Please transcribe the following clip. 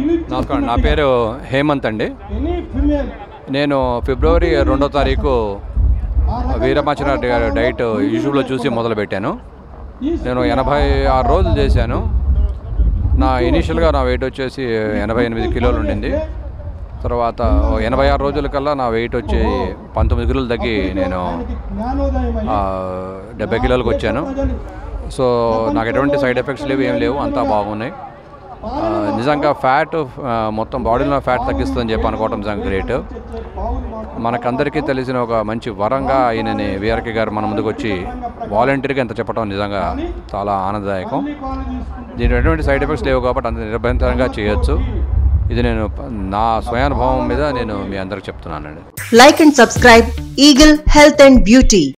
నమస్కారం నా పేరు హేమంత్ అండి ఎనీ ఫిమేల్ నేను ఫిబ్రవరి రెండో తారీఖు వీరమాచినారెడ్డి గారి డైట్ యూట్యూబ్లో చూసి మొదలుపెట్టాను నేను ఎనభై ఆరు రోజులు చేశాను నా ఇనీషియల్గా నా వెయిట్ వచ్చేసి ఎనభై ఎనిమిది కిలోలు ఉండింది తర్వాత ఓ ఎనభై ఆరు రోజుల కల్లా నా వెయిట్ వచ్చి పంతొమ్మిది కిలోలు తగ్గి నేను జ్ఞానోదయం ఆ, డెబ్బై కిలోలకు వచ్చాను సో నాకు ఎటువంటి సైడ్ ఎఫెక్ట్స్ లేవు ఏం లేవు అంతా బాగున్నాయి ఆ, నిజంగా ఫ్యాట్ ఆ, మొత్తం బాడీలో ఫ్యాట్ తగ్గిస్తుందని చెప్పి అనుకోవటం నిజంగా గ్రేట్ మనకందరికీ తెలిసిన ఒక మంచి వరంగా ఆయనని వీఆర్కే గారు మన ముందుకు వచ్చి వాలంటీర్గా ఎంత చెప్పడం నిజంగా చాలా ఆనందదాయకం దీని ఎటువంటి సైడ్ ఎఫెక్ట్స్ లేవు కాబట్టి అంత నిర్భయంతరంగా చేయొచ్చు ఇది నేను ప- నా స్వయానుభవం మీద నేను మీ అందరికి చెప్తున్నానండి Like and subscribe Eagle Health and Beauty.